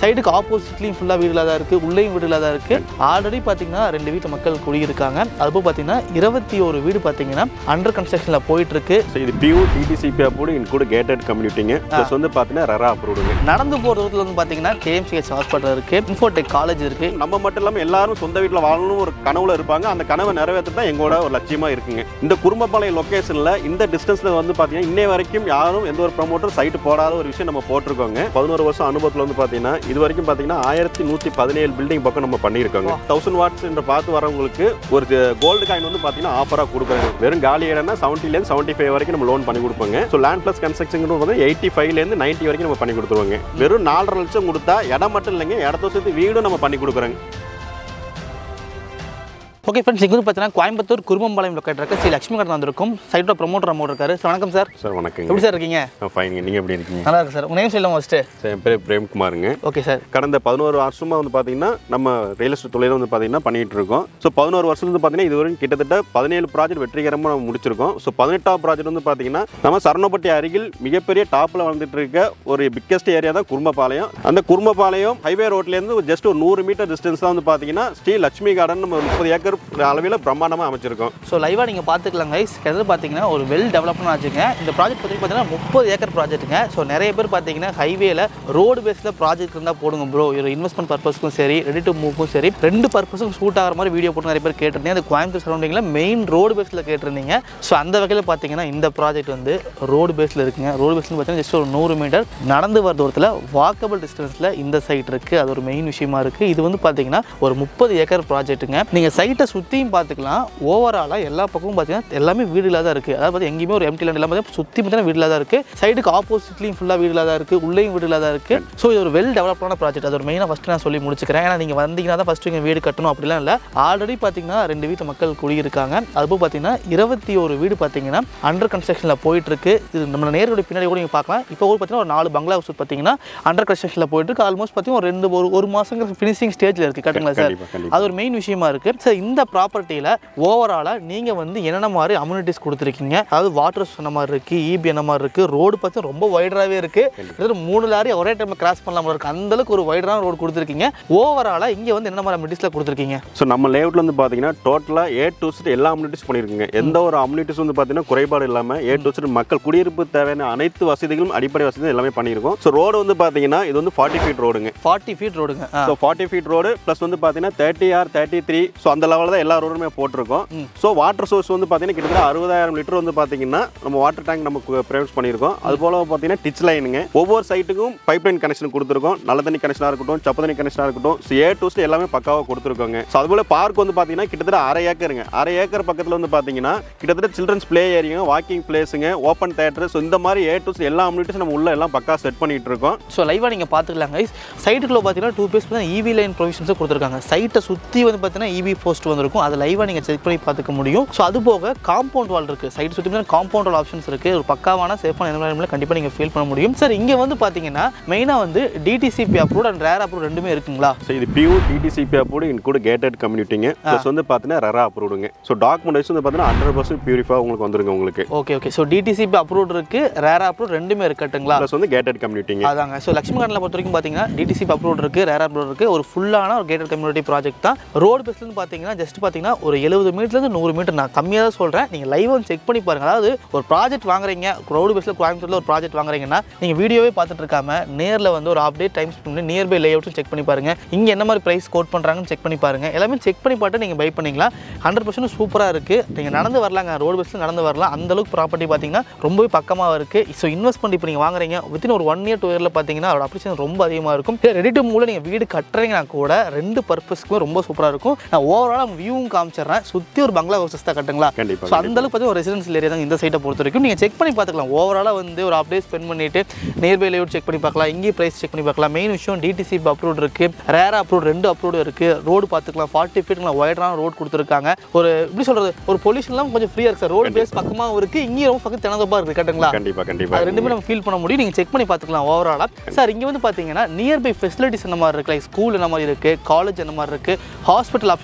சைடுக்கு ஆப்போசிட்லையும் ஃபுல்லாக வீடுகளாக தான் இருக்குது உள்ளேயும் வீடுகளாக தான் இருக்குது ஆல்ரெடி பார்த்தீங்கன்னா ரெண்டு வீட்டு மக்கள் குடியிருக்காங்க அதுபோல் பார்த்தீங்கன்னா இருபத்தி ஒரு வீடு பார்த்தீங்கன்னா அண்டர் கன்ஸ்ட்ரக்ஷனில் போயிட்டு இருக்கு ஸோ இது pure DTCP approved include gated கம்யூனிட்டிங்க ப்ளஸ் வந்து பார்த்தீங்கன்னா ரெரா அப்ரூவ்டுங்க நடந்து போகிற தூரத்தில் வந்து பார்த்தீங்கன்னா கேஎம்சிஹெச் ஹாஸ்பிட்டல் இருக்குது இன்ஃபோடெக் காலேஜ் இருக்குது நம்ம மட்டும் இல்லாமல் எல்லாரும் சொந்த வீட்டில் வாழணும் ஒரு கனவுல இருப்பாங்க அந்த கனவை நிறைவேற்றது தான் எங்களோட ஒரு லட்சியமா இருக்குங்க இந்த குடும்பப்பாளையம் லொக்கேஷனில் இந்த டிஸ்டன்ஸில் வந்து பார்த்தீங்கன்னா இன்னை வரைக்கும் யாரும் எந்த ஒரு ப்ரமோட்டர் சைட் போடாத ஒரு விஷயம் நம்ம போட்டிருக்கோங்க பதினோரு வருஷம் அனுபவத்தில் வந்து பார்த்தீங்கன்னா இது வரைக்கும் பார்த்தீங்கன்னா ஆயிரத்தி நூற்றி பதினேழு பில்டிங் பக்கம் நம்ம பண்ணியிருக்கோங்க தௌசண்ட் வாட்ஸ் என்ற பார்த்து வரவங்களுக்கு ஒரு கோல்டு காயின் வந்து பார்த்தீங்கன்னா ஆஃபராக கொடுக்குறாங்க வெறும் காலி இடம்னா செவன்ட்டிலேருந்து செவன்ட்டி ஃபைவ் வரைக்கும் நம்ம லோன் பண்ணி கொடுப்போங்க ஸோ லேண்ட் ப்ளஸ் கன்ஸ்ட்ரக்ஷன் வந்து எயிட்டி ஃபைவ்லேருந்து நைன்ட்டி வரைக்கும் நம்ம பண்ணி கொடுத்துருவாங்க வெறும் நாலரை லட்சம் கொடுத்தா இடம் மட்டும் இல்லைங்க இடத்த சேர்த்து வீடும் நம்ம பண்ணி கொடுக்குறோங்க ஓகே ஃப்ரெண்ட்ஸ் இங்கே வந்து பார்த்தீங்கன்னா கோயம்புத்தூர் குருமம்பாளையம் லொக்கேட் இருக்க ஸ்ரீ லட்சுமி கடன் வந்திருக்கும் சைட்டோட ப்ரொமோட்டர் அமௌண்ட் இருக்காரு சார் வணக்கம் சார் சார் வணக்கங்க எப்படி சார் இருக்கீங்க ஃபைனுங்க நீங்கள் எப்படி இருக்கீங்க நல்லா இருக்கு சார் உங்க நேம் சொல்லலாம் ஃபஸ்ட்டு சார் என் பேர் பிரேம்குமாருங்க ஓகே சார் கடந்த பதினோரு வருஷமாக வந்து பார்த்தீங்கன்னா நம்ம ரியல் எஸ்டேட் தொழில வந்து பார்த்தீங்கன்னா பண்ணிட்டு இருக்கோம் ஸோ பதினோரு வருஷம் வந்து பார்த்தீங்கன்னா இது வரைக்கும் கிட்டத்தட்ட பதினேழு ப்ராஜெக்ட் வெற்றிகரமாக நம்ம முடிச்சிருக்கோம் ஸோ பதினெட்டாவது ப்ராஜெக்ட் வந்து பார்த்தீங்கன்னா நம்ம சரணப்பட்டி அருகில் மிகப்பெரிய டாப்பில் வந்துட்டு இருக்க ஒரு பிக்கஸ்ட் ஏரியா தான் குடும்பப்பாளையம் அந்த குடும்பப்பாளையம் ஹைவே ரோட்லேருந்து ஜஸ்ட் ஒரு நூறு மீட்டர் டிஸ்டன்ஸ் தான் வந்து பார்த்தீங்கன்னா ஸ்ரீ லட்சுமி கார்டன் நம்ம முப்பது ஏக்கர் அளவில் பிரம்மாண்டமாக அமைச்சிருக்கோம் ஸோ லைவாக நீங்கள் பார்த்துக்கலாம் கைஸ் கிட்டத்தட்ட பார்த்தீங்கன்னா ஒரு வெல் டெவலப்னு ஆச்சுங்க இந்த ப்ராஜெக்ட் பற்றி பார்த்தீங்கன்னா முப்பது ஏக்கர் ப்ராஜெக்ட்டுங்க ஸோ நிறைய பேர் பார்த்தீங்கன்னா ஹைவேல ரோடு பேஸில் ப்ராஜெக்ட் இருந்தால் போடுங்க ப்ரோ ஒரு இன்வெஸ்ட்மெண்ட் பர்பஸ்க்கும் சரி ரெடி டு மூவ்க்கும் சரி ரெண்டு பர்பஸுக்கும் சூட் ஆகிற மாதிரி வீடியோ போட்டு நிறைய பேர் கேட்டிருந்தீங்க அது கோயம்புத்தூர் சரௌண்டிங்கில் மெயின் ரோடு பேஸில் கேட்டிருந்தீங்க ஸோ அந்த வகையில் பார்த்தீங்கன்னா இந்த ப்ராஜெக்ட் வந்து ரோடு பேஸில் இருக்குங்க ரோடு பேஸில் பார்த்தீங்கன்னா ஜஸ்ட் ஒரு நூறு மீட்டர் நடந்து வர தூரத்தில் வாக்கபிள் டிஸ்டன்ஸில் இந்த சைட் இருக்குது அது ஒரு மெயின் விஷயமா இருக்குது இது வந்து பார்த்தீங்கன்னா ஒரு முப்பது ஏக்கர் ப்ராஜெக்ட்டுங்க நீங்கள் சைட்டை சுற்றியும் பார்த்துக்கலாம் ஓவராலாக எல்லா பக்கமும் பார்த்தீங்கன்னா எல்லாமே வீடுகளாக தான் இருக்குது அதாவது பார்த்தீங்கன்னா எங்கேயுமே ஒரு எம்டி லேண்ட் இல்லாமல் சுற்றி பார்த்தீங்கன்னா வீடுகளாக தான் இருக்குது சைடுக்கு ஆப்போசிட்லையும் ஃபுல்லாக வீடுகளாக தான் இருக்குது உள்ளேயும் வீடுகளாக தான் இருக்குது ஸோ இது ஒரு வெல் டெவலப்டான ப்ராஜெக்ட் அது ஒரு மெயினாக ஃபஸ்ட்டு நான் சொல்லி முடிச்சுக்கிறேன் ஏன்னா நீங்கள் வந்தீங்கன்னா தான் ஃபஸ்ட்டு இங்கே வீடு கட்டணும் அப்படிலாம் இல்லை ஆல்ரெடி பார்த்தீங்கன்னா ரெண்டு வீட்டு மக்கள் குடியிருக்காங்க அதுபோல் பார்த்தீங்கன்னா இருபத்தி ஒரு வீடு பார்த்தீங்கன்னா அண்டர் கன்ஸ்ட்ரக்ஷனில் போயிட்டு இருக்கு இது நம்ம நேரோட பின்னாடி கூட நீங்கள் பார்க்கலாம் இப்போ கூட பார்த்தீங்கன்னா ஒரு நாலு பங்களா ஹவுஸ் பார்த்தீங்கன்னா அண்டர் கன்ஸ்ட்ரக்ஷனில் போயிட்டு இருக்கு ஆல்மோஸ்ட் பார்த்தீங்கன்னா ஒரு ரெண்டு ஒரு ஒரு மாதங்கிற ஃபினிஷிங் ஸ்டேஜில் இருக்குது கரெக்டுங்களா சார் கண்டிப்பாக கண்டிப்பாக அது ஒரு மெயின் விஷயமா இருக்கு சார் இந்த ப்ராப்பர்ட்டியில் ஓவராலாக நீங்கள் வந்து என்னென்ன மாதிரி அம்யூனிட்டிஸ் கொடுத்துருக்கீங்க அதாவது வாட்டர் சொன்ன மாதிரி இருக்கு இபி என்ன மாதிரி இருக்கு ரோடு பார்த்து ரொம்ப வைடராகவே இருக்கு கிட்டத்தட்ட மூணு லாரி ஒரே டைம் கிராஸ் பண்ணலாம் போல இருக்கு அந்த அளவுக்கு ஒரு வைடரான ரோடு கொடுத்துருக்கீங்க ஓவராலாக இங்கே வந்து என்ன மாதிரி அம்யூனிட்டிஸில் கொடுத்துருக்கீங்க ஸோ நம்ம லேஅவுட்ல வந்து பார்த்தீங்கன்னா டோட்டலாக ஏ டு செட் எல்லா அம்யூனிட்டிஸ் பண்ணியிருக்குங்க எந்த ஒரு அம்யூனிட்டிஸ் வந்து பார்த்தீங்கன்னா குறைபாடு இல்லாமல் ஏ டு செட் மக்கள் குடியிருப்பு தேவையான அனைத்து வசதிகளும் அடிப்படை வசதியும் எல்லாமே பண்ணியிருக்கோம் ஸோ ரோடு வந்து பார்த்தீங்கன்னா இது வந்து ஃபார்ட்டி ஃபீட் ரோடுங்க ஃபார்ட்டி ஃபீட் ரோடுங்க ஆ. So forty feet road plus வந்து பார்த்தீங்கன்னா thirty or thirty three so அந்த லெவலில் தான் எல்லா ரோடுமே போட்டிருக்கோம் ஸோ வாட்டர் சோர்ஸ் வந்து பார்த்தீங்கன்னா கிட்டத்தட்ட அறுபதாயிரம் லிட்டர் வந்து பார்த்தீங்கன்னா நம்ம வாட்டர் டேங்க் நம்ம ப்ரைவேட் பண்ணியிருக்கோம் அது போல பார்த்தீங்கன்னா டிச் லைனுங்க ஒவ்வொரு சைட்டுக்கும் பைப் லைன் கனெக்ஷன் கொடுத்துருக்கோம் நல்ல தண்ணி கனெக்ஷனாக இருக்கட்டும் சப்ப தண்ணி கனெக்ஷனாக இருக்கட்டும் ஸோ ஏ டு எல்லாமே பக்காவாக கொடுத்துருக்கோங்க ஸோ அதுபோல் பார்க் வந்து பார்த்தீங்கன்னா கிட்டத்தட்ட அரை ஏக்கருங்க அரை ஏக்கர் பக்கத்தில் வந்து பார்த்தீங்கன்னா கிட்டத்தட்ட சில்ட்ரன்ஸ் ப்ளே ஏரியா வாக்கிங் பிளேஸுங்க ஓப்பன் தேட்டர் ஸோ இந்த மாதிரி ஏ டு எல்லா அம்யூனிட்டிஸ் நம்ம உள்ள எல்லாம் பக்கா செட் பண்ணிட்டு இருக்கோம் ஸோ லைவாக நீங்கள் பார்த்துக்கலாம் கைஸ் சைட்டுக்குள்ள பார்த்தீங்கன்னா டூ பேஸ் பார்த்தீங்கன்னா இவி லைன் ப்ரொவிஷன்ஸும் கொடுத்துருக்காங்க சைட்டை சுற்றி வந்து பார்த்தீங்கன்னா இவி போஸ்ட் வந்திருக்கும் அதை லைவாக நீங்கள் செக் பண்ணி பார்த்துக்க முடியும் ஸோ அது போக காம்பவுண்ட் வால் இருக்குது சைட் சுற்றி காம்பவுண்ட் வால் ஆப்ஷன்ஸ் இருக்குது ஒரு பக்காவான சேஃபான என்வரன்மெண்ட்டில் கண்டிப்பாக நீங்கள் ஃபீல் பண்ண முடியும் சார் இங்கே வந்து பார்த்தீங்கன்னா மெயினாக வந்து DTCP approve and RERA approve ரெண்டுமே இருக்குங்களா ஸோ இது pure DTCP approved include gated கம்யூனிட்டிங்க ப்ளஸ் வந்து பார்த்தீங்கன்னா ரெரா அப்ரூவ்டுங்க ஸோ டாக்குமெண்ட் வைஸ் வந்து பார்த்தீங்கன்னா ஹண்ட்ரட் பர்சன்ட் பியூரிஃபை உங்களுக்கு வந்துருங்க உங்களுக்கு okay okay so DTCP approve இருக்குது ரேர் அப்ரூவ் ரெண்டுமே இருக்கட்டுங்களா ப்ளஸ் வந்து கேட்டட் கம்யூனிட்டிங்க அதாங்க ஸோ லக்ஷ்மி கார்டனில் பொறுத்த வரைக்கும் பார்த்தீங்கன்னா டிடிசி அப்ரூவ் இருக்குது ரேர் அப்ரூவ் இருக்குது ஒரு ஃபுல்லான ஒரு கேட்டட் கம்யூனிட்டி ப்ராஜெக்ட் தான் ரோடு பேஸ்லேருந்து பார்த்தீங்கன்னா ஜஸ்ட் பார்த்தீங்கன்னா ஒரு எழுபது மீட்டர்லேருந்து நூறு மீட்டர் நான் கம்மியாக தான் சொல்கிறேன் நீங்கள் லைவ் வந்து செக் பண்ணி பாருங்க அதாவது ஒரு ப்ராஜெக்ட் வாங்குறீங்க ரோடு பேஸில் கோயம்புத்தூரில் ஒரு ப்ராஜெக்ட் வாங்குறீங்கன்னா நீங்கள் வீடியோவே பார்த்துட்டு இருக்காம நேரில் வந்து ஒரு அப்டேட் டைம் ஸ்பெண்ட் பண்ணி நியர்பை லே அவுட்டும் செக் பண்ணி பாருங்க இங்கே என்ன மாதிரி ப்ரைஸ் கோட் பண்ணுறாங்கன்னு செக் பண்ணி பாருங்க எல்லாமே செக் பண்ணி பார்த்து நீங்கள் பை பண்ணிக்கலாம் ஹண்ட்ரட் பர்சன்ட் சூப்பராக இருக்குது நீங்கள் நடந்து வரலாங்க ரோடு பேஸில் நடந்து வரலாம் அந்த அளவுக்கு ப்ராப்பர்ட்டி பார்த்தீங்கன்னா ரொம்பவே பக்கமாக இருக்குது ஸோ இன்வெஸ்ட்மெண்ட் இப்போ நீங்கள் வாங்குறீங்க வித்தின் ஒரு ஒன் இயர் டூ இயரில் பார்த்தீங்கன்னா அதோட அப்ரிஷியேஷன் ரொம்ப அதிகமாக இருக்கும் ரெடி டு மூவில் நீங்கள் வீடு கட்டுறீங்கன்னா கூட ரெண்டு பர்பஸ்க்குமே ரொம்ப சூப்பராக இருக்கும் நான் ஓவராலாக வியூவும் காமிச்சிடுறேன் சுற்றி ஒரு பங்களா ஹவுசஸ் தான் கட்டுங்களா கண்டிப்பா, ஸோ அந்த அளவுக்கு பார்த்தீங்கன்னா ஒரு ரெசிடென்சியல் ஏரியா தான் இந்த சைட்டை பொறுத்த வரைக்கும் நீங்கள் செக் பண்ணி பார்த்துக்கலாம் ஓவராலாக வந்து ஒரு அப்டே ஸ்பெண்ட் பண்ணிட்டு நியர்பை லேஅவுட் செக் பண்ணி பார்க்கலாம் இங்கேயும் ப்ரைஸ் செக் பண்ணி பார்க்கலாம் மெயின் விஷயம் டிடிசி அப்ரூவ் இருக்குது ரேர் அப்ரூவ் ரெண்டு அப்ரூவ் இருக்குது ரோடு பார்த்துக்கலாம் ஃபார்ட்டி ஃபீட்லாம் ஒய்டரான ரோடு கொடுத்துருக்காங்க ஒரு எப்படி சொல்கிறது ஒரு பொல்யூஷன்லாம் கொஞ்சம் ஃப்ரீயாக இருக்குது சார் ரோடு பேஸ் பக்கமாகவும் இருக்குது இங்கேயும் ரொம்ப பக்கம் தினந்தப்பா இருக்குது கட்டுங்களா கண்டிப்பா கண்டிப்பா அது ரெண்டுமே நம்ம ஃபீல் பண்ண முடியும் நீங்கள் செக் பண்ணி பார்த்துக்கலாம் ஓவராலாக சார் இங்கே வந்து பார்த்தீங்கன்னா நியர்பை ஃபெசிலிட்டிஸ் என்ன மாதிரி இருக்குது லைக் ஸ்கூல் என்ன மாதிரி இருக்குது காலேஜ் என்ன மாதிரி இருக்குது ஹாஸ்பிட்டல் ஆப்ஷன்ஸ் என்ன மாதிரி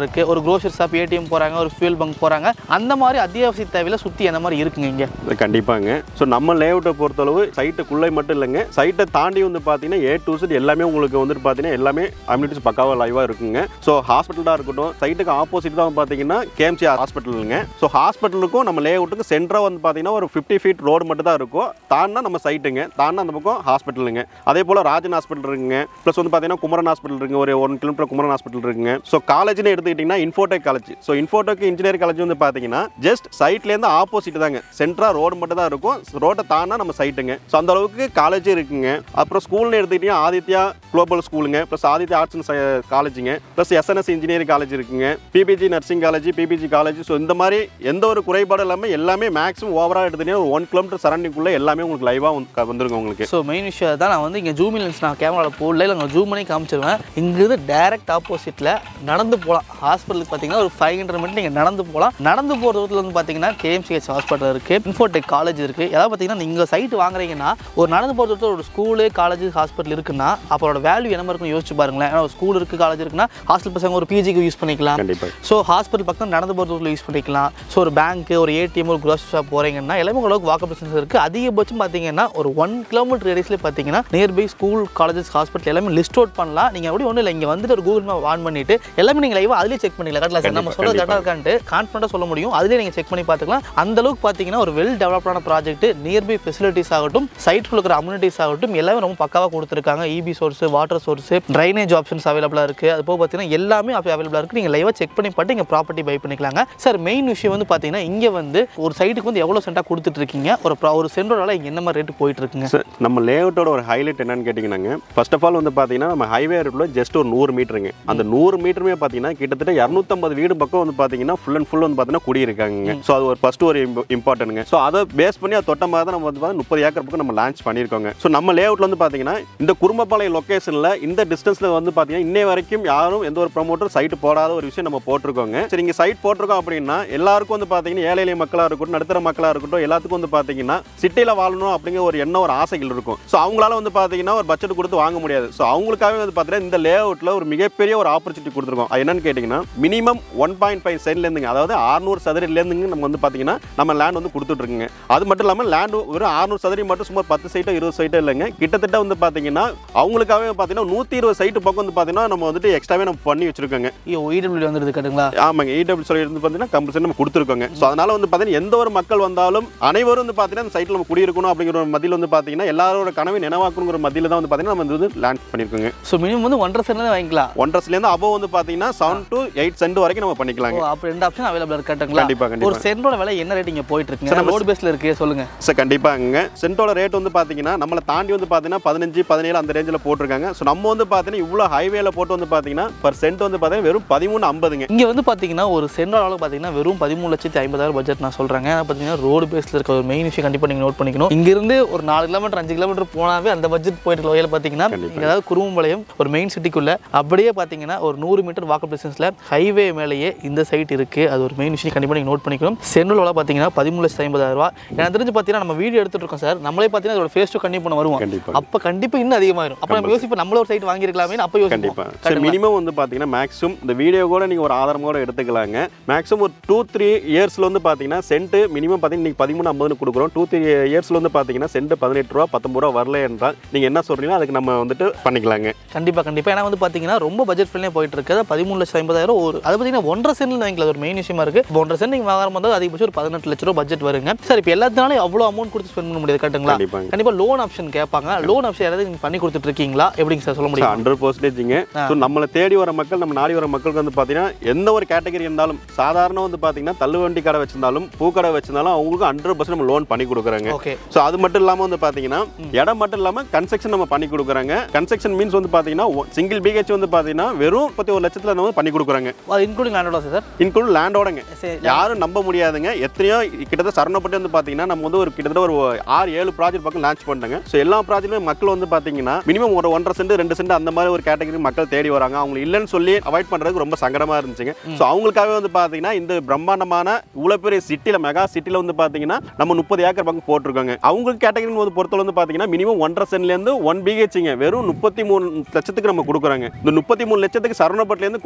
இருக்குது ஒரு க்ரோசரி ஷாப் ஏடிஎம் போகிறாங்க ஒரு ஃபியூல் பங்க் போகிறாங்க அந்த மாதிரி அத்தியாவசிய தேவையில சுற்றி என்ன மாதிரி இருக்குங்க இங்கே கண்டிப்பாங்க ஸோ நம்ம லேஅவுட்டை பொறுத்தளவு சைட்டுக்குள்ளே மட்டும் இல்லைங்க சைட்டை தாண்டி வந்து பார்த்தீங்கன்னா ஏ டு செட் எல்லாமே உங்களுக்கு வந்துட்டு பார்த்தீங்கன்னா எல்லாமே அம்யூனிட்டிஸ் பக்காவாக லைவாக இருக்குங்க ஸோ ஹாஸ்பிட்டலாக இருக்கட்டும் சைட்டுக்கு ஆப்போசிட் தான் பார்த்தீங்கன்னா கேஎம்சி ஹாஸ்பிட்டலுங்க ஸோ ஹாஸ்பிட்டலுக்கும் நம்ம லேஅவுட்டுக்கு சென்டராக வந்து பார்த்தீங்கன்னா ஒரு ஃபிஃப்டி ஃபீட் ரோடு மட்டும் தான் இருக்கும் தாண்டினா நம்ம சைட்டுங்க தாண்டினா அந்த பக்கம் ஹாஸ்பிட்டலுங்க அதே போல் ராஜன் ஹாஸ்பிட்டல் இருக்குங்க ப்ளஸ் வந்து பார்த்தீங்கன்னா குமரன் ஹாஸ்பிட்டல் இருக்குங்க ஒரு ஒன் கிலோமீட்டர் குமரன் ஹாஸ்பிட்டல் இருக்குங்க ஸோ காலேஜ்னு எடுத்துக்கிட்டிங்கன்னா Infotech college so Infotech engineering college வந்து பார்த்தீங்கன்னா ஜஸ்ட் சைட்லேருந்து ஆப்போசிட் தாங்க சென்ட்ரா ரோடு மட்டும் தான் இருக்கும் ரோட்டை தாண்டா நம்ம சைட்டுங்க ஸோ அந்த அளவுக்கு காலேஜ் இருக்குங்க அப்புறம் ஸ்கூல்னு எடுத்துக்கிட்டிங்கன்னா ஆதித்யா குளோபல் ஸ்கூலுங்க ப்ளஸ் ஆதித்யா ஆர்ட்ஸ் அண்ட் காலேஜுங்க ப்ளஸ் எஸ்என்எஸ் இன்ஜினியரிங் காலேஜ் இருக்குங்க PPG nursing college PPG college so இந்த மாதிரி எந்த ஒரு குறைபாடும் இல்லாமல் எல்லாமே மேக்ஸிமம் ஓவராக எடுத்துக்கிட்டீங்கன்னா ஒரு ஒன் கிலோமீட்டர் சரௌண்டிங்குள்ளே எல்லாமே உங்களுக்கு லைவாக வந்துருங்க உங்களுக்கு ஸோ மெயின் விஷயம் தான் நான் வந்து இங்கே ஜூம் லென்ஸ் நான் கேமராவில் போடல இல்லை நான் ஜூம் பண்ணி காமிச்சிருவேன் இங்கிருந்து டைரக்ட் ஆப்போசிட்டில் நடந்து போகலாம் ஹாஸ்பிட்டலுக்கு பார்த்தீங்கன்னா ஒரு ஃபைவ் ஹண்ட்ரட் மினிட் நீங்கள் நடந்து போகலாம் நடந்து போகிற தூரத்தில் வந்து பார்த்தீங்கன்னா கேஎம்சிஹெச் ஹாஸ்பிட்டல் இருக்குது இன்ஃபோடெக் காலேஜ் இருக்குது ஏதாவது பார்த்தீங்கன்னா நீங்கள் சைட் வாங்குறீங்கன்னா ஒரு நடந்து போகிற தூரத்தில் ஒரு ஸ்கூலு காலேஜ் ஹாஸ்பிட்டல் இருக்குன்னா அப்போட வேல்யூ என்ன மாதிரி இருக்குன்னு யோசிச்சு பாருங்களேன் ஏன்னா ஒரு ஸ்கூல் இருக்குது காலேஜ் இருக்குன்னா ஹாஸ்டல் பசங்க ஒரு பிஜிக்கு யூஸ் பண்ணிக்கலாம் கண்டிப்பாக ஸோ ஹாஸ்பிட்டல் பக்கம் நடந்து போகிறதுல யூஸ் பண்ணிக்கலாம் ஸோ ஒரு பேங்க்கு ஒரு ஏடிஎம் ஒரு grocery ஷாப் போகிறீங்கன்னா எல்லாமே உங்களுக்கு வாக்கப் டிஸ்டன்ஸ் இருக்குது அதிகபட்சம் பார்த்தீங்கன்னா ஒரு ஒன் கிலோமீட்டர் ரேடியஸ்லேயே பார்த்தீங்கன்னா நியர்பை ஸ்கூல் காலேஜஸ் ஹாஸ்பிட்டல் எல்லாமே லிஸ்ட் அவுட் பண்ணலாம் நீங்கள் அப்படி ஒன்றும் இல்லை இங்கே வந்துட்டு ஒரு கூகுள் மேப் ஆன் பண்ணிட்டு எல்லாமே நீங்கள் லைவாக அதிலே செக் பண்ணிக்கலாம் கரெக்டாக சார் நம்ம கண்டிப்பா, சொல்ல கண்டிப்பா. கரெக்டாக இருக்கான்ட்டு கான்ஃபிடண்டாக சொல்ல முடியும் அதிலே நீங்கள் செக் பண்ணி பார்த்துக்கலாம் அந்த அளவுக்கு பார்த்தீங்கன்னா ஒரு வெல் டெவலப்டான ப்ராஜெக்ட் நியர்பை ஃபெசிலிட்டிஸ் ஆகட்டும் சைட்டில் இருக்கிற அம்யூனிட்டிஸ் ஆகட்டும் எல்லாமே ரொம்ப பக்காவாக கொடுத்துருக்காங்க EB source water source drainage options அவைலபிளாக இருக்குது அது போக பார்த்தீங்கன்னா எல்லாமே அவைலபிளாக இருக்குது நீங்கள் லைவாக செக் பண்ணி பார்த்து இங்கே ப்ராப்பர்ட்டி பை பண்ணிக்கலாங்க சார் மெயின் விஷயம் வந்து பார்த்தீங்கன்னா இங்கே வந்து ஒரு சைட்டுக்கு வந்து எவ்வளோ சென்ட்டாக கொடுத்துட்டு இருக்கீங்க ஒரு pro- ஒரு சென்டோட இங்கே என்ன மாதிரி ரேட்டு போயிட்டு இருக்குங்க சார் நம்ம லேஅவுட்டோட ஒரு ஹைலைட் என்னன்னு கேட்டிங்கன்னாங்க ஃபர்ஸ்ட் ஆஃப் ஆல் வந்து பார்த்தீங்கன்னா நம்ம ஹைவே ரோட்டில் ஜஸ்ட் ஒரு நூறு மீட்டருங்க அந்த நூறு மீட்டருமே பார்த்தீங்கன்னா கிட்டத்தட்ட இரநூத்தம்பது வீடு பக்கம் வந்து பார்த்தீங்கன்னா ஃபுல் அண்ட் ஃபுல் வந்து பார்த்தீங்கன்னா குடியிருக்காங்க ஸோ அது ஒரு ஃபர்ஸ்ட் ஒரு இம்பார்ட்டன்ட்ங்க ஸோ அதை பேஸ் பண்ணி அதை தொட்ட மாதிரி தான் நம்ம வந்து பார்த்தீங்கன்னா முப்பது ஏக்கர் பக்கம் நம்ம லான்ச் பண்ணியிருக்கோங்க ஸோ நம்ம லேஅவுட்டில் வந்து பார்த்தீங்கன்னா இந்த குறும்பப்பாளையம் லொக்கேஷனில் இந்த டிஸ்டன்ஸில் வந்து பார்த்தீங்கன்னா இன்னை வரைக்கும் யாரும் எந்த ஒரு ப்ரொமோட்டர் சைட் போடாத ஒரு விஷயம் நம்ம போட்டிருக்கோங்க சரி இங்கே சைட் போட்டிருக்கோம் அப்படின்னா எல்லாருக்கும் வந்து பார்த்தீங்கன்னா ஏழை எளிய மக்களாக இருக்கட்டும் நடுத்தர மக்களாக இருக்கட்டும் எல்லாத்துக்கும் வந்து பார்த்தீங்கன்னா சிட்டியில் வாழணும் அப்படிங்கிற ஒரு எண்ணம் ஒரு ஆசைகள் இருக்கும் ஸோ அவங்களால வந்து பார்த்தீங்கன்னா ஒரு பட்ஜெட் கொடுத்து வாங்க முடியாது ஸோ அவங்களுக்காகவே வந்து பார்த்தீங்கன்னா இந்த லே அவுட்டில் ஒரு மிகப்பெரிய ஒரு ஆப்பர்ச்சுனிட்டி கொடுத்துருக்கோம் அது என்னன்னு கேட்டிங்கன்னா மினிமம் ஒன் பாயிண்ட் ஃபைவ் சென்ட்லேருந்துங்க அதாவது ஆறுநூறு சதுரிலேருந்துங்க நம்ம வந்து பார்த்தீங்கன்னா நம்ம லேண்ட் வந்து கொடுத்துட்ருக்குங்க அது மட்டும் இல்லாமல் லேண்ட் ஒரு ஆறுநூறு சதுரம் மட்டும் சுமார் பத்து சைட்டோ இருபது சைட்டோ இல்லைங்க கிட்டத்தட்ட வந்து பார்த்தீங்கன்னா அவங்களுக்காகவே பார்த்தீங்கன்னா நூற்றி இருபது சைட்டு பக்கம் வந்து பார்த்தீங்கன்னா நம்ம வந்துட்டு எக்ஸ்ட்ராவே நம்ம பண்ணி வச்சிருக்கோங்க ஐயோ இடபிள்யூ வந்துடுது கட்டுங்களா ஆமாங்க இடபிள்யூ சொல்லி இருந்து பார்த்தீங்கன்னா கம்பல்சரி நம்ம கொடுத்துருக்கோங்க ஸோ அதனால வந்து பார்த்தீங்கன்னா எந்த ஒரு மக்கள் வந்தாலும் அனைவரும் வந்து பார்த்தீங்கன்னா அந்த சைட்டில் நம்ம குடியிருக்கணும் அப்படிங்கிற ஒரு மத்தியில் வந்து பார்த்தீங்கன்னா எல்லாரோட கனவை நினைவாக்கணுங்கிற மத்தியில் தான் வந்து பார்த்தீங்கன்னா நம்ம வந்து லேண்ட் பண்ணியிருக்கோங்க ஸோ மினிமம் வந்து ஒன்றரை சென்ட் தான் வாங்கிக்கலாம் ஒன்றரைஸ்லேருந்து அபோவ் வந்து பார்த்தீங்கன்னா செவன் டு எயிட் சென்ட் வரைக்கும் நம்ம ஓ பண்ணிக்கலாங்க அப்போ ரெண்டு ஆப்ஷன் அவைலபிள் இருக்கட்டுங்களா கண்டிப்பாக ஒரு கண்டிப்பாக சென்டோட விலை என்ன ரேட் இங்கே போயிட்டு சார், இருக்குங்க நம்ம ரோடு பேஸில் இருக்கு சொல்லுங்க சார் கண்டிப்பாங்க சென்ட்டோட ரேட் வந்து பார்த்தீங்கன்னா நம்மளை தாண்டி வந்து பார்த்தீங்கன்னா பதினஞ்சு பதினேழு அந்த ரேஞ்சில் போட்டிருக்காங்க ஸோ நம்ம வந்து பார்த்தீங்கன்னா இவ்வளோ ஹைவேல போட்டு வந்து பார்த்தீங்கன்னா பர் சென்ட் வந்து பார்த்தீங்கன்னா வெறும் பதிமூணு ஐம்பதுங்க இங்கே வந்து பார்த்தீங்கன்னா ஒரு சென்டோட அளவு பார்த்தீங்கன்னா வெறும் பதிமூணு லட்சத்தி ஐம்பதாயிரம் பட்ஜெட் நான் சொல்கிறேன் ஏன்னா பார்த்தீங்கன்னா ரோடு பேஸில் இருக்க ஒரு மெயின் விஷயம் கண்டிப்பாக நீங்கள் நோட் பண்ணிக்கணும் இங்கிருந்து ஒரு நாலு கிலோமீட்டர் அஞ்சு கிலோமீட்டர் போனாவே அந்த பட்ஜெட் போயிட்டு வகையில் பார்த்தீங்கன்னா கண்டிப்பா. இங்க அதாவது குருவம்பாளையம் ஒரு மெயின் சிட்டிக்குள்ளே அப்படியே பார்த்தீங்கன்னா ஒரு நூறு மீட்டர் வாக்கப் டிஸ்டன்ஸில் ஹைவே மேலேயே இந்த சைட் இருக்குது அது ஒரு மெயின் விஷயம் கண்டிப்பாக நீங்கள் நோட் பண்ணிக்கணும் சென்டோட விலை பார்த்தீங்கன்னா பதிமூணு லட்சத்தி ஐம்பதாயிரம் ரூபா எனக்கு தெரிஞ்சு பார்த்தீங்கன்னா நம்ம வீடியோ எடுத்துட்டு இருக்கோம் சார் நம்மளே பார்த்தீங்கன்னா அதோட ஃபேஸ் டூ கண்டிப்பாக பண்ண வருவோம் கண்டிப்பாக அப்போ கண்டிப்பாக இன்னும் அதிகமாயிரும் அப்போ நம்ம யோசிப்போம் நம்மள ஒரு சைட் வாங்கியிருக்கலாமே அப்போ யோசிப்போம் கண்டிப்பா சரி மினிமம் வந்து பாத்தீங்கன்னா மேக்ஸிமம் இந்த வீடியோ கூட நீங்க ஒரு ஆதாரம் கூட எடுத்துக்கலாங்க மேக்ஸிமம் ஒரு டூ த்ரீ இயர்ஸ்ல வந்து பாத்தீங்கன்னா சென்ட் மினிமம் பாத்தீங்கன்னா நீங்க பதிமூணு ஐம்பதுன்னு கொடுக்குறோம் டூ த்ரீ இயர்ஸ்ல வந்து பாத்தீங்கன்னா சென்ட் பதினெட்டு ரூபா பத்தொன்பது ரூபா வரல என்றால் நீங்க என்ன சொல்றீங்களோ அதுக்கு நம்ம வந்துட்டு பண்ணிக்கலாங்க கண்டிப்பாக கண்டிப்பாக ஏன்னா வந்து பார்த்தீங்கன்னா ரொம்ப பட்ஜெட் ஃப்ரெண்ட்லியாக போயிட்டு இருக்குது அது பதிமூணு லட்சம் ஐம்பதாயிரம் ஒரு அது பார்த்தீங்கன்னா ஒன்றரை சென்ட்ல வாங்கிக்கலாம் அது ஒரு மெயின் விஷயமா இருக்குது இப்போ ஒன்றரை சென்ட் நீங்கள் வாங்குற மாதிரி அதிகபட்சம் ஒரு பதினெட்டு லட்ச ரூபா பட்ஜெட் வருங்க சார் இப்போ எல்லாத்தினாலும் அவ்வளோ அமௌண்ட் கொடுத்து ஸ்பெண்ட் பண்ண முடியாது கரெக்ட்டுங்களா கண்டிப்பாங்க கண்டிப்பாக லோன் ஆப்ஷன் கேட்பாங்க லோன் ஆப்ஷன் யாராவது நீங்கள் பண்ணி கொடுத்துட்டு இருக்கீங்களா எப்படிங்க சார் சொல்ல முடியும் ஹண்ட்ரட் பர்சன்டேஜிங்க ஸோ நம்மளை தேடி வர மக்கள் நம்ம நாடி வர மக்களுக்கு வந்து பார்த்தீங்கன்னா எந்த ஒரு கேட்டகரி இருந்தாலும் சாதாரண வந்து பார்த்தீங்கன்னா தள்ளுவண்டி கடை வச்சிருந்தாலும் பூக்கடை வச்சிருந்தாலும் அவங்களுக்கு ஹண்ட்ரட் பர்சன்ட் நம்ம லோன் பண்ணி கொடுக்குறாங்க ஓகே ஸோ அது மட்டும் இல்லாமல் வந்து பார்த்தீங்கன்னா இடம் மட்டும் இல்லாமல் கன்ஸ்ட்ரக்ஷன் நம்ம பண்ணி கொடுக்குறாங்க கன்ஸ்ட்ரக்ஷன் மீன்ஸ் வந்து பார்த்தீங்கன்னா சிங்கிள் பிஹெச் வந்து பார்த்தீங்கன்னா வெறும் முப்பத்தி ஒரு லட்சத்தில் நம்ம பண்ணி கொடுக்குறாங்க அது இன்க்ளூடிங் லேண்டோட சார் இன்க்ளூட் லேண்டோடங்க சரி யாரும் நம்ப முடியாதுங்க எத்தனையோ கிட்டத்தட்ட சரணப்பட்டு வந்து பார்த்தீங்கன்னா நம்ம வந்து ஒரு கிட்டத்தட்ட ஒரு ஆறு ஏழு ப்ராஜெக்ட் பக்கம் லான்ச் பண்ணிட்டாங்க ஸோ எல்லா ப்ராஜெக்ட்லையும் மக்கள் வந்து பார்த்தீங்கன்னா மினிமம் ஒரு ஒன்றரை சென்ட் ரெண்டு சென்ட் அந்த மாதிரி ஒரு கேட்டகரி மக்கள் தேடி வராங்க அவங்க இல்லைன்னு சொல்லி அவாய்ட் பண்ணுறதுக்கு ரொம்ப சங்கடமாக இருந்துச்சுங்க ஸோ அவங்களுக்காகவே வந்து பார்த்தீங்கன்னா இந்த பிரம்மாண்டமான இவ்வளோ பெரிய சிட்டியில் மெகா சிட்டியில் வந்து பார்த்தீங்கன்னா நம்ம முப்பது ஏக்கர் பக்கம் போட்டிருக்காங்க அவங்களுக்கு கேட்டகரி வந்து பொறுத்தவரை வந்து பார்த்தீங்கன்னா மினிமம் ஒன்றரை சென்ட்லேருந்து ஒன் பிஹெச்ங்க வெறும் முப்பத்தி மூணு லட்சத்துக்கு நம்ம கொடுக்குறாங்க இந்த முப்பத்தி மூணு லட்சத்துக்கு சரவணப்பட்டிலேருந்து கோயில்பாளையம் வரை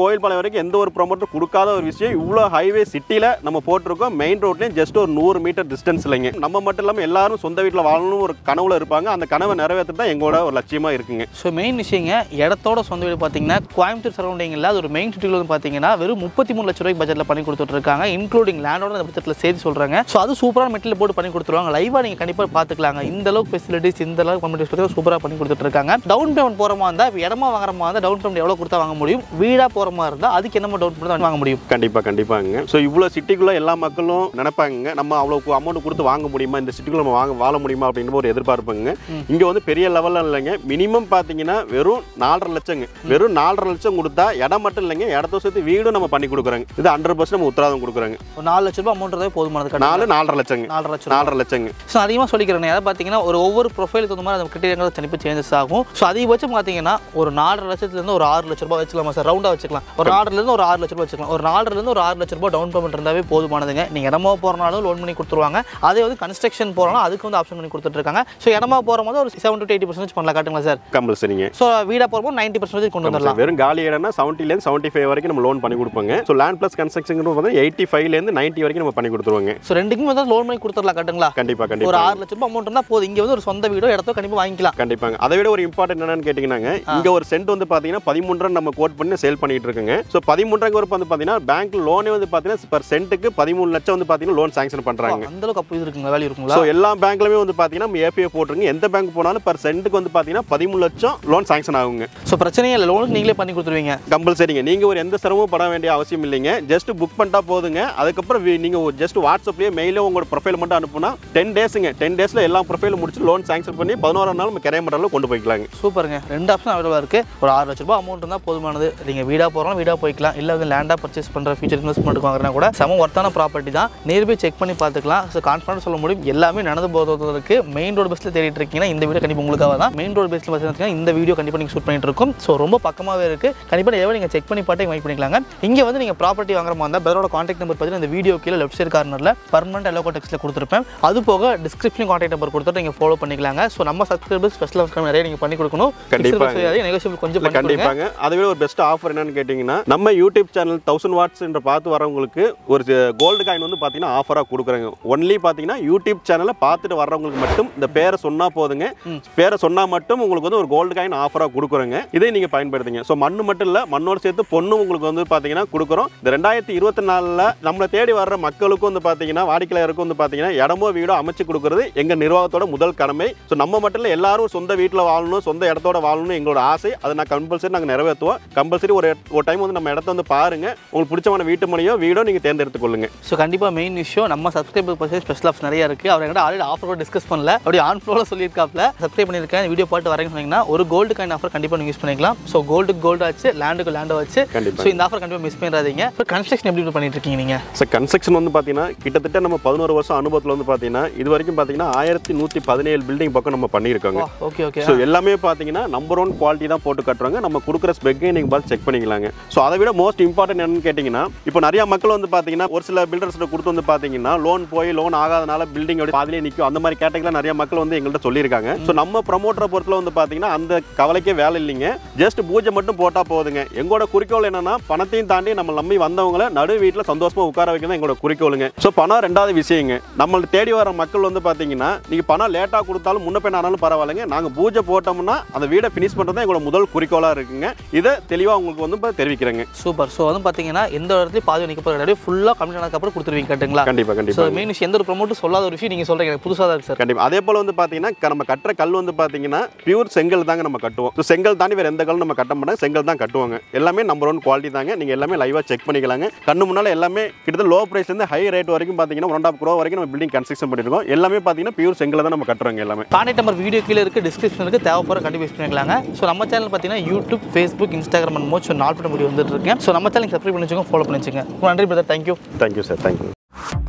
வரைக்கும் எந்த ஒரு ப்ரொமோட்டர் கொடுக்காத ஒரு விஷயம் இவ்வளோ ஹைவே சிட்டியில் நம்ம போட்டிருக்கோம் மெயின் ரோட்லேயும் ஜஸ்ட் ஒரு நூறு மீட்டர் டிஸ்டன்ஸ் இல்லைங்க நம்ம மட்டும் இல்லாமல் எல்லாரும் சொந்த வீட்டில் வாழணும் ஒரு கனவுல இருப்பாங்க அந்த கனவை நிறைவேற்றது தான் எங்களோட ஒரு லட்சியமாக இருக்குங்க ஸோ மெயின் விஷயங்க இடத்தோட சொந்த வீடு பார்த்தீங்கன்னா கோயம்புத்தூர் சரௌண்டிங்கில் அது ஒரு மெயின் சிட்டியில் வந்து பார்த்தீங்கன்னா வெறும் முப்பத்தி மூணு லட்ச ரூபாய்க்கு பட்ஜெட்டில் பண்ணி கொடுத்துட்டு இருக்காங்க இன்க்ளூடிங் லேண்டோட அந்த பட்ஜெட்டில் சேர்த்து சொல்கிறாங்க ஸோ அது சூப்பரான மெட்டீரியல் போட்டு பண்ணி கொடுத்துருவாங்க லைவாக நீங்கள் கண்டிப்பாக பார்த்துக்கலாங்க இந்த அளவுக்கு ஃபெசிலிட்டிஸ் இந்த அளவுக்கு கம்யூனிட்டிஸ் பற்றி சூப்பராக பண்ணி கொடுத்துட்டு இருக்காங்க டவுன் பேமெண்ட் போகிற மாதிரி இருந்தால் இப்போ இடமா வாங்குற மாதிரி இருந்தால் டவுன் பேமெண்ட் எவ்வளோ கொடுத்தா வாங்க முடியும் வீடாக போகிற மாதிரி இருந்தால் அதுக்கு என்ன டவுன் பேமெண்ட் வாங்க முடியும் கண்டிப்பாக கண்டிப்பாங்க ஸோ இவ்வளோ சிட்டிக்குள்ளே எல்லா மக்களும் நினைப்பாங்க நம்ம அவ்வளோ அமௌண்ட் கொடுத்து வாங்க முடியுமா இந்த சிட்டிக்குள்ள நம்ம வாங்க வாழ முடியுமா அப்படின்ற ஒரு எதிர்பார்ப்புங்க இங்கே வந்து பெரிய லெவலில் இல்லைங்க மினிமம் பார்த்தீங்கன்னா வெறும் நாலரை லட்சங்க வெறும் நாலரை லட்சம் கொடுத்தா இடம் மட்டும் இல்லைங்க இடத்த சேர்த்து வீடும் நம்ம பண்ணி கொடுக்குறோங்க இது ஹண்ட்ரட் பர்சன்ட் நம்ம உத்தரவாதம் கொடுக்குறாங்க ஒரு நாலு லட்ச ரூபாய் அமௌண்ட் இருந்தால் போதுமானது நாலு நாலரை லட்சங்க நாலரை லட்சம் நாலரை லட்சங்க ஸோ அதிகமாக சொல்லிக்கிறேன் அதாவது பார்த்தீங்கன்னா ஒரு ஒவ்வொரு ப்ரொஃபைலுக்கு தகுந்த மாதிரி அந்த கிரிட்டீரியாங்கள் தனிப்பு சேஞ்சஸ் ஆகும் ஸோ அதிகபட்சம் பார்த்தீங்கன்னா ஒரு நாலரை லட்சத்துலேருந்து ஒரு ஆறு லட்ச ரூபாய் வச்சுக்கலாமா சார் ரவுண்டாக வச்சுக்கலாம் ஒரு நாலரைலேருந்து ஒரு ஆறு லட்ச ரூபாய் வச்சுக்கலாம் ஒரு நாலரைலேருந்து ஒரு ஆறு லட்ச ரூபாய் டவுன் பேமெண்ட் இருந்தாவே போதுமானதுங்க நீங்கள் இடமா போகிறனாலும் லோன் பண்ணி கொடுத்துருவாங்க அதே வந்து கன்ஸ்ட்ரக்ஷன் போகிறனாலும் அதுக்கு வந்து ஆப்ஷன் பண்ணி கொடுத்துட்ருக்காங்க ஸோ இடமா போகிற போது ஒரு செவன் டு எயிட்டி பர்சன்டேஜ் பண்ணலாம் காட்டுங்களா சார் கம்பல்சரிங்க ஸோ வீடாக போகிறப்போ நைன்ட்டி பர்சன்டேஜ் கொண்டு வந்துடலாம் வெறும் காலி இடம்னா செவன்ட்டிலேருந்து செவன்ட்டி ஃபைவ் வரைக்கும் நம்ம லோன் பண்ணி கொடுப்போங்க ஸோ லேண்ட் ப்ளஸ் கன்ஸ்ட்ரக்ஷன் பார்த்தீங்கன்னா எயிட்டி ஃபைவ்லேருந்து நைன்ட்டி வரைக்கும் நம்ம பண்ணி கொடுத்துருவோங்க ஸோ ரெண்டுக்குமே வந்து லோன் பண்ணி கொடுத்துடலாம் காட்டுங்களா கண்டிப்பாக ஒரு கண்டிப்பாக ஆறு லட்ச ரூபாய் அமௌண்ட் இருந்தால் போதும் இங்கே வந்து ஒரு சொந்த வீடோ இடத்தோ கண்டிப்பாக வாங்கிக்கலாம் கண்டிப்பாங்க அதை விட ஒரு இம்பார்ட்டன்ட் என்னன்னு கேட்டிங்கன்னாங்க இங்க ஒரு சென்ட் வந்து பாத்தீங்கன்னா பதிமூன்றரை நம்ம கோட் பண்ணி சேல் பண்ணிட்டு இருக்குங்க ஸோ பதிமூன்றரை ஒரு வந்து பாத்தீங்கன்னா பேங்க் லோனே வந்து பாத்தீங்கன்னா பர் சென்ட்டுக்கு பதிமூணு லட்சம் வந்து பாத்தீங்கன்னா லோன் சாங்ஷன் பண்றாங்க அந்த அளவுக்கு அப்போ இது இருக்குங்களா வேல்யூ இருக்குங்களா ஸோ எல்லா பேங்க்லயுமே வந்து பாத்தீங்கன்னா நம்ம ஏபிஐ போட்டுருங்க எந்த பேங்க் போனாலும் பர் சென்ட்டுக்கு வந்து பாத்தீங்கன்னா பதிமூணு லட்சம் லோன் சாங்ஷன் ஆகுங்க ஸோ பிரச்சனையே இல்லை லோனுக்கு நீங்களே பண்ணி கொடுத்துருவீங்க கம்பல்சரிங்க நீங்க ஒரு எந்த சிரமமும் பட வேண்டிய அவசியம் இல்லைங்க ஜஸ்ட் புக் பண்ணிட்டா போதுங்க அதுக்கப்புறம் வி- நீங்க ஜஸ்ட் வாட்ஸ்அப்லயே மெயிலோ உங்களோட ப்ரொஃபைல் மட்டும் அனுப்புனா டென் டேஸுங்க டென் டேஸ்ல எல்லா ப்ரொஃபைலும் முடிச்சு லோன் சாங்ஷன் பண்ணி பதினோராம் நாள் நம்ம கிரைமண்டலில் கொண்டு போய்க்கலாங்க சூப்பருங்க ரெண்டு ஆப்ஷன் அவைலபிளாக இருக்குது ஒரு ஆறு லட்ச ரூபாய் அமௌண்ட் இருந்தால் போதுமானது நீங்கள் வீடாக போகிறோம் வீடாக போய்க்கலாம் இல்லை வந்து லேண்டாக பர்ச்சேஸ் பண்ணுற ஃபியூச்சர் இன்வெஸ்ட்மெண்ட் வாங்குறனா கூட செம ஒர்த்தான ப்ராப்பர்ட்டி தான் நேர் போய் செக் பண்ணி பார்த்துக்கலாம் ஸோ கான்ஃபிடன்ஸ் சொல்ல முடியும் எல்லாமே நடந்து போகிறதுக்கு மெயின் ரோடு பஸ்ஸில் தேடிட்டு இருக்கீங்கன்னா இந்த வீடியோ கண்டிப்பாக உங்களுக்காக தான் மெயின் ரோடு பஸ்ஸில் பார்த்தீங்கன்னா இந்த வீடியோ கண்டிப்பாக நீங்கள் ஷூட் பண்ணிட்டு இருக்கும் ஸோ ரொம்ப பக்கமாகவே இருக்குது கண்டிப்பாக எவ்வளோ நீங்கள் செக் பண்ணி பார்த்து வாங்கி பண்ணிக்கலாங்க இங்கே வந்து நீங்கள் ப்ராப்பர்ட்டி வாங்குற மாதிரி இருந்தால் பெரோட காண்டாக்ட் நம்பர் பார்த்தீங்கன்னா இந்த வீடியோ கீழே லெஃப்ட் சைடு கார்னரில் பர்மனெண்ட் எல்லோ டெக்ஸ்ட்டில் கொடுத்துருப்பேன் அது போக டிஸ்கிரிப்ஷன் காண்டாக்ட் நம்பர் கொடுத்துட்டு நீங்கள் ஃபாலோ பண்ணிக்கலாங்க ஸோ நம்ம சப்ஸ்கிரைபர்ஸ் ஸ்பெஷல் ஆஃபர் நிறைய நீங்கள் பண்ணி கொடுக்கணும் கண்டிப்பாங்க. நெகோசியபிள் கொஞ்சம் பண்ணி கொடுங்க கண்டிப்பாங்க அதை விட ஒரு பெஸ்ட் ஆஃபர் என்னன்னு கேட்டிங்கன்னா நம்ம யூடியூப் சேனல் தௌசண்ட் வாட்ஸ் என்ற பார்த்து வரவங்களுக்கு ஒரு கோல்டு காயின் வந்து பார்த்தீங்கன்னா ஆஃபராக கொடுக்குறாங்க ஒன்லி பார்த்தீங்கன்னா யூடியூப் சேனலை பார்த்துட்டு வர்றவங்களுக்கு மட்டும் இந்த பேரை சொன்னால் போதுங்க பேரை சொன்னால் மட்டும் உங்களுக்கு வந்து ஒரு கோல்டு காயின் ஆஃபராக கொடுக்குறோங்க இதை நீங்கள் பயன்படுத்துங்க ஸோ மண்ணு மட்டும் இல்லை மண்ணோட சேர்த்து பொண்ணும் உங்களுக்கு வந்து பார்த்தீங்கன்னா கொடுக்குறோம் இந்த ரெண்டாயிரத்தி இருபத்தி நாலில் நம்மளை தேடி வர்ற மக்களுக்கும் வந்து பார்த்தீங்கன்னா வாடிக்கையாளருக்கும் வந்து பார்த்தீங்கன்னா இடமோ வீடோ அமைச்சு கொடுக்குறது எங்கள் நிர்வாகத்தோட முதல் கடமை ஸோ நம்ம மட்டும் இல்லை எல்லாரும் சொந்த வீட்டில் வாழணும் சொந்த இடத்தோட வாழணும் எங்களோட ஆசை அதை நான் கம்பல்சரி நாங்கள் நிறைவேற்றுவோம் கம்பல்சரி ஒரு ஒரு டைம் வந்து நம்ம இடத்த வந்து பாருங்க உங்களுக்கு பிடிச்சமான வீட்டு மனையோ வீடோ நீங்கள் தேர்ந்தெடுத்துக் கொள்ளுங்க ஸோ கண்டிப்பாக மெயின் விஷயம் நம்ம சப்ஸ்கிரைபர் பர்சன்ட் ஸ்பெஷல் ஆஃப் நிறைய இருக்குது அவர் எங்கிட்ட ஆல்ரெடி ஆஃபர் கூட டிஸ்கஸ் பண்ணல அப்படி ஆன் ஃப்ளோவில் சொல்லியிருக்காப்ல சப்ஸ்கிரைப் பண்ணியிருக்கேன் வீடியோ பாட்டு வரேன்னு சொன்னீங்கன்னா ஒரு கோல்டு காயின் ஆஃபர் கண்டிப்பாக நீங்கள் யூஸ் பண்ணிக்கலாம் ஸோ கோல்டுக்கு கோல்டு ஆச்சு லேண்டுக்கு லேண்டு வச்சு கண்டிப்பா. ஸோ இந்த ஆஃபர் கண்டிப்பாக மிஸ் பண்ணிடாதீங்க இப்போ கன்ஸ்ட்ரக்ஷன் எப்படி பண்ணிட்டு இருக்கீங்க நீங்கள் சார் கன்ஸ்ட்ரக்ஷன் வந்து பார்த்தீங்கன்னா கிட்டத்தட்ட நம்ம பதினோரு வருஷம் அனுபவத்தில் வந்து பார்த்தீங்கன்னா இது வரைக்கும் பார்த்தீங்கன்னா ஆயிரத்தி நூற்றி பதினேழு பில்டிங் பக்கம் நம்ம பண்ணியிருக்கோங்க ஓகே ஓகே ஸோ எல்லாமே பார்த்தீங்கன்னா நம்பர் ஒன் குவாலிட்டி தான் போட்டு கட்டுறாங்க நம்ம கொடுக்குற ஸ்பெக்கை நீங்கள் பார்த்து செக் பண்ணிக்கலாங்க ஸோ அதை விட மோஸ்ட் இம்பார்ட்டன்ட் என்னன்னு கேட்டிங்கன்னா இப்போ நிறைய மக்கள் வந்து பார்த்தீங்கன்னா ஒரு சில பில்டர்ஸ் கொடுத்து வந்து பார்த்தீங்கன்னா லோன் போய் லோன் ஆகாதனால பில்டிங் அப்படி பாதிலே நிற்கும் அந்த மாதிரி கேட்டகரியில் நிறைய மக்கள் வந்து எங்கள்கிட்ட சொல்லியிருக்காங்க ஸோ நம்ம ப்ரமோட்டரை பொறுத்தல வந்து பார்த்தீங்கன்னா அந்த கவலைக்கே வேலை இல்லைங்க ஜஸ்ட் பூஜை மட்டும் போட்டால் போதுங்க எங்களோட குறிக்கோள் என்னன்னா பணத்தையும் தாண்டி நம்ம நம்பி வந்தவங்கள நடு வீட்டில் சந்தோஷமா உட்கார வைக்க தான் எங்களோட குறிக்கோளுங்க ஸோ பணம் ரெண்டாவது விஷயங்க நம்மளை தேடி வர மக்கள் வந்து பார்த்தீங்கன்னா நீங்கள் பணம் லேட்டாக கொடுத்தாலும் முன்ன பின்ன ஆனாலும் பரவாயில்லைங்க நாங்கள் பூஜை போட்டோம்னா அந்த வீடை ஃபினிஷ் பண்ணுறது தான் எங்களோட முதல் குறிக்கோளாக இருக்குங்க இதை தெளிவாக உங்களுக்கு வந்து இப்ப தெரிவிக்கிறேங்க சூப்பர் ஸோ வந்து பார்த்தீங்கன்னா எந்த இடத்துலையும் பாதி நிற்க போகிற கிடையாது ஃபுல்லாக கம்ப்ளீட் ஆனதுக்கப்புறம் கொடுத்துருவீங்க கட்டுங்களா கண்டிப்பாக ஸோ கண்டிப்பாக மெயின் விஷயம் எந்த ஒரு ப்ரொமோட்டும் சொல்லாத ஒரு விஷயம் நீங்கள் சொல்கிறீங்க எனக்கு புதுசாக தான் இருக்கு சார் கண்டிப்பா அதே போல வந்து பாத்தீங்கன்னா க- நம்ம கட்டுற கல் வந்து பாத்தீங்கன்னா பியூர் செங்கல் தாங்க நம்ம கட்டுவோம் So, செங்கல் தாண்டி வேற எந்த கல்லும் நம்ம கட்ட மாட்டோம் செங்கல் தான் கட்டுவாங்க எல்லாமே நம்பர் ஒன் குவாலிட்டி தாங்க நீங்க எல்லாமே லைவா செக் பண்ணிக்கலாங்க கண்ணு முன்னால எல்லாமே கிட்டத்தட்ட லோ பிரைஸ்ல இருந்து ஹை ரேட் வரைக்கும் பாத்தீங்கன்னா ஒன் ஆஃப் க்ரோ வரைக்கும் நம்ம பில்டிங் கன்ஸ்ட்ரக்ஷன் பண்ணிருக்கோம் எல்லாமே பாத்தீங்கன்னா பியூர் செங்கல் தான் நம்ம கட்டுறோங்க எல்லாமே கான்டாக்ட் நம்பர் வீடியோ கீழே இருக்குது டிஸ்கிரிப்ஷன் இருக்குது தேவைப்படுற கண்டிப்பாக யூஸ் பண்ணிக்கலாங்க ஸோ நம்ம சேனல் பார்த்தீங்கன்னா யூடியூப் ஃபேஸ்புக் இன்ஸ்டாகிராம் அண்ட் மோச்சு நாலு படம் வீடியோ வந்துட்டு இருக்கேன் ஸோ நம்ம சேனல் சப்ஸ்கிரைப் பண்ணி வச்சுக்கோங்க ஃபாலோ பண்ணி வச்சுக்கோங்க நன்றி brother thank you thank you sir thank you